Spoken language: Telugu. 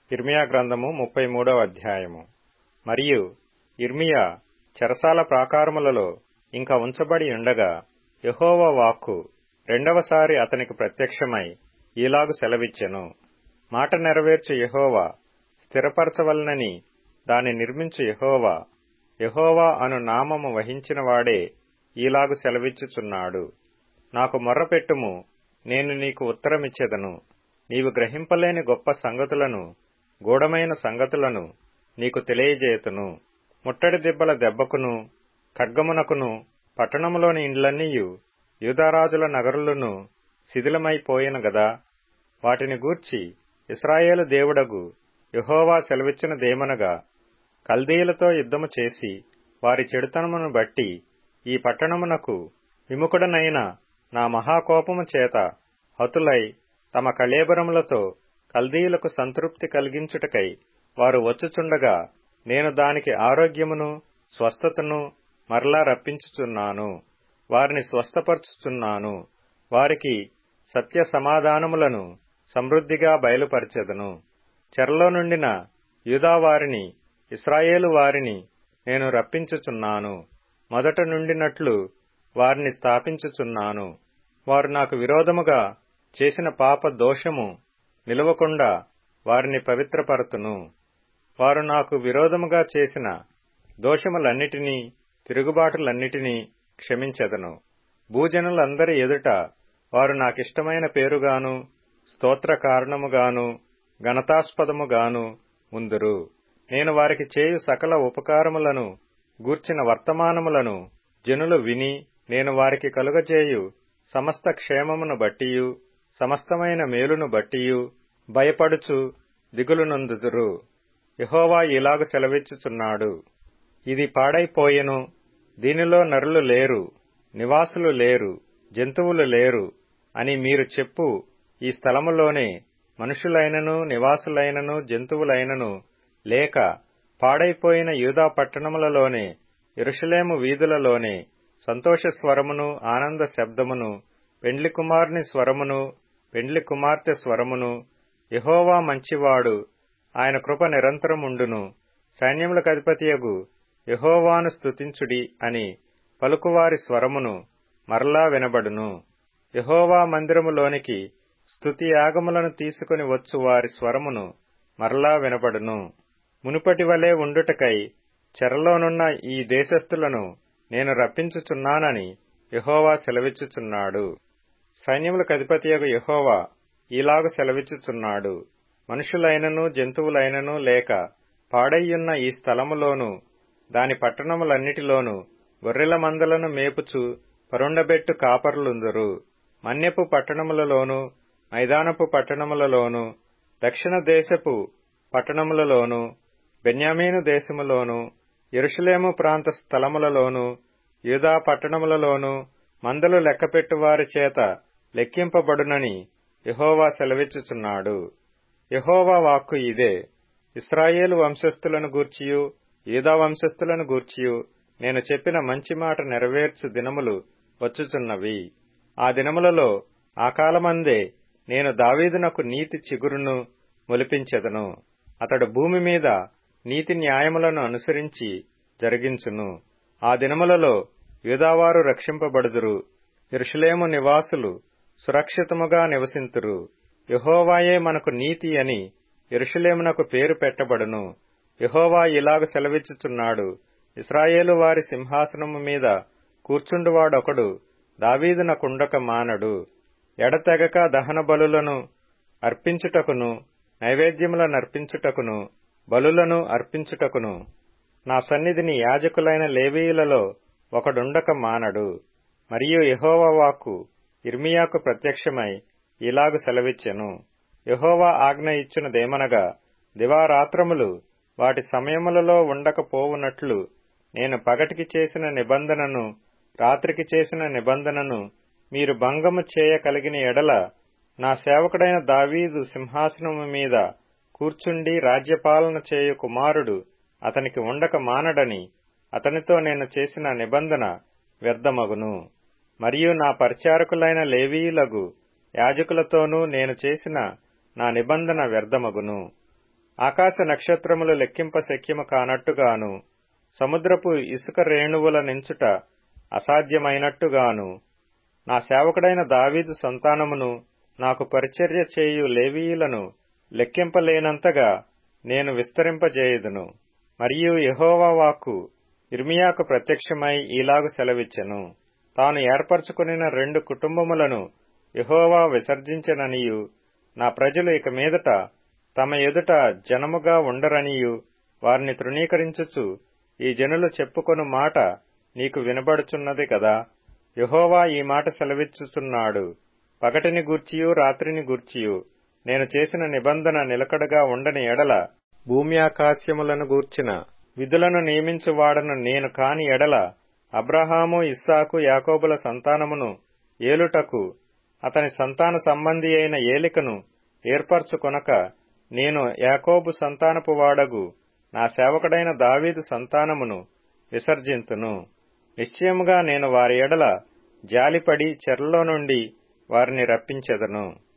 ఇర్మియా గ్రంథము ముప్పై మూడవ అధ్యాయము మరియు ఇర్మియా చెరసాల ప్రాకారములలో ఇంకా ఉంచబడి ఉండగా యెహోవా వాక్కు రెండవసారి అతనికి ప్రత్యక్షమై ఈలాగు సెలవిచ్చెను మాట నెరవేర్చు యెహోవా స్థిరపరచవలనని దాని నిర్మించు యెహోవా యెహోవా అను నామము వహించిన వాడే ఈలాగు సెలవిచ్చుచున్నాడు నాకు మొర్రపెట్టుము నేను నీకు ఉత్తరమిచ్చెదను నీవు గ్రహింపలేని గొప్ప సంగతులను గూఢమైన సంగతులను నీకు తెలియజేతును ముట్టడి దెబ్బల దెబ్బకును ఖడ్గమునకును పట్టణములోని ఇండ్లన్నీయు యూదారాజుల నగరులను శిథిలమైపోయిన గదా వాటిని గూర్చి ఇస్రాయేలు దేవుడగు యెహోవా సెలవిచ్చినదేమనగా కల్దీయులతో యుద్ధము చేసి వారి చెడుతనమును బట్టి ఈ పట్టణమునకు విముఖుడనైన నా మహాకోపము చేత హతులై తమ కళేబరములతో కల్దీయులకు సంతృప్తి కలిగించుటకై వారు వచ్చుచుండగా నేను దానికి ఆరోగ్యమును స్వస్థతను మరలా రప్పించుచున్నాను వారిని స్వస్థపరచుచున్నాను వారికి సత్య సమాధానములను సమృద్ధిగా బయలుపరచెదను చెరలో నుండిన యూదావారిని ఇస్రాయేలు వారిని నేను రప్పించుచున్నాను మొదట నుండినట్లు వారిని స్థాపించుచున్నాను వారు నాకు విరోధముగా చేసిన పాప దోషము నిలవకుండా వారిని పవిత్రపరతును వారు నాకు విరోధముగా చేసిన దోషములన్నిటినీ తిరుగుబాటులన్నిటినీ క్షమించెదను భూజనులందరి ఎదుట వారు నాకిష్టమైన పేరుగాను స్తోత్ర కారణముగాను ఘనతాస్పదముగాను ముందురు నేను వారికి చేయు సకల ఉపకారములను గూర్చిన వర్తమానములను జనులు విని నేను వారికి కలుగజేయు సమస్త క్షేమమును బట్టియు సమస్తమైన మేలును బట్టియు భయపడుచు దిగులు నొందుదురు యహోవా ఇలాగు సెలవిచ్చుచున్నాడు ఇది పాడైపోయెను దీనిలో నరులు లేరు నివాసులు లేరు జంతువులు లేరు అని మీరు చెప్పు ఈ స్థలములోనే మనుషులైనను నివాసులైనను జంతువులైనను లేక పాడైపోయిన యూదా పట్టణములలోనే ఇరుషలేము వీధులలోనే సంతోష స్వరమును ఆనంద శబ్దమును పెండ్లి కుమారుని స్వరమును పెండ్లి కుమార్తె స్వరమును యహోవా మంచివాడు ఆయన కృప నిరంతరముండును సైన్యములకు అధిపతియగు యహోవాను స్తుతించుడి అని పలుకువారి స్వరమును మరలా వినబడును యహోవా మందిరములోనికి స్తుతి యాగములను తీసుకుని వచ్చు వారి స్వరమును మరలా వినబడును మునుపటి వలె ఉండుటకై చెరలోనున్న ఈ దేశస్థులను నేను రప్పించుచున్నానని యహోవా సెలవిచ్చుచున్నాడు సైన్యములకు అధిపతియగు యహోవా ఈలాగు సెలవిచ్చుచున్నాడు మనుషులైనను జంతువులైనను లేక పాడయ్యున్న ఈ స్థలములోను దాని పట్టణములన్నిటిలోనూ గొర్రెల మందలను మేపుచు పరుండబెట్టు కాపరులుందురు మన్యపు పట్టణములలోను మైదానపు పట్టణములలోను దక్షిణ దేశపు పట్టణములలోను బెన్యామీను దేశములోను ఎరుషలేము ప్రాంత స్థలములలోను యూదా పట్టణములలోను మందలు లెక్కపెట్టు వారి చేత లెక్కింపబడునని యహోవా సెలవిచ్చుచున్నాడు యహోవా వాక్కు ఇదే ఇస్రాయేలు వంశస్థులను గూర్చియు యూదా వంశస్థులను గూర్చియు నేను చెప్పిన మంచి మాట నెరవేర్చు దినములు వచ్చుచున్నవి ఆ దినములలో ఆ కాలమందే నేను దావీదునకు నీతి చిగురును మొలిపించెదను అతడు భూమి మీద నీతి న్యాయములను అనుసరించి జరిగించును ఆ దినములలో యూదావారు రక్షింపబడుదురు ఇరుషులేము నివాసులు సురక్షితముగా నివసింతురు యహోవాయే మనకు నీతి అని ఇరుషులేమునకు పేరు పెట్టబడును యహోవా ఇలాగ సెలవిచ్చుచున్నాడు ఇస్రాయేలు వారి సింహాసనము మీద కూర్చుండువాడొకడు దావీదునకుండక మానడు ఎడతెగక దహన బలులను అర్పించుటకును నైవేద్యములను అర్పించుటకును బలులను అర్పించుటకును నా సన్నిధిని యాజకులైన లేవీయులలో ఒకడుండక మానడు మరియు యహోవా వాక్కు ఇర్మియాకు ప్రత్యక్షమై ఇలాగు సెలవిచ్చెను యహోవా ఆజ్ఞ ఇచ్చినదేమనగా దివారాత్రములు వాటి సమయములలో ఉండకపోవునట్లు నేను పగటికి చేసిన నిబంధనను రాత్రికి చేసిన నిబంధనను మీరు భంగము చేయగలిగిన ఎడల నా సేవకుడైన దావీదు సింహాసనము మీద కూర్చుండి రాజ్యపాలన చేయు కుమారుడు అతనికి ఉండక మానడని అతనితో నేను చేసిన నిబంధన వ్యర్థమగును మరియు నా పరిచారకులైన లేవీయులగు యాజకులతోనూ నేను చేసిన నా నిబంధన వ్యర్థమగును ఆకాశ నక్షత్రములు లెక్కింప శక్యము కానట్టుగాను సముద్రపు ఇసుక రేణువుల నించుట అసాధ్యమైనట్టుగాను నా సేవకుడైన దావీదు సంతానమును నాకు పరిచర్య చేయు లేవీయులను లెక్కింపలేనంతగా నేను విస్తరింపజేయుదును మరియు యహోవా వాక్కు ఇర్మియాకు ప్రత్యక్షమై ఈలాగు సెలవిచ్చెను తాను ఏర్పరచుకునిన రెండు కుటుంబములను యహోవా విసర్జించననియు నా ప్రజలు ఇక మీదట తమ ఎదుట జనముగా ఉండరనియు వారిని తృణీకరించుచు ఈ జనులు చెప్పుకొను మాట నీకు వినబడుచున్నది కదా యహోవా ఈ మాట సెలవిచ్చుచున్నాడు పగటిని గూర్చియు రాత్రిని గూర్చియు నేను చేసిన నిబంధన నిలకడగా ఉండని ఎడల భూమ్యాకాశ్యములను గూర్చిన విధులను నియమించువాడను నేను కాని ఎడల అబ్రహాము ఇస్సాకు యాకోబుల సంతానమును ఏలుటకు అతని సంతాన సంబంధి అయిన ఏలికను ఏర్పరచుకొనక నేను యాకోబు సంతానపు వాడగు నా సేవకుడైన దావీదు సంతానమును విసర్జింతును నిశ్చయముగా నేను వారి ఎడల జాలిపడి చెరలో నుండి వారిని రప్పించెదను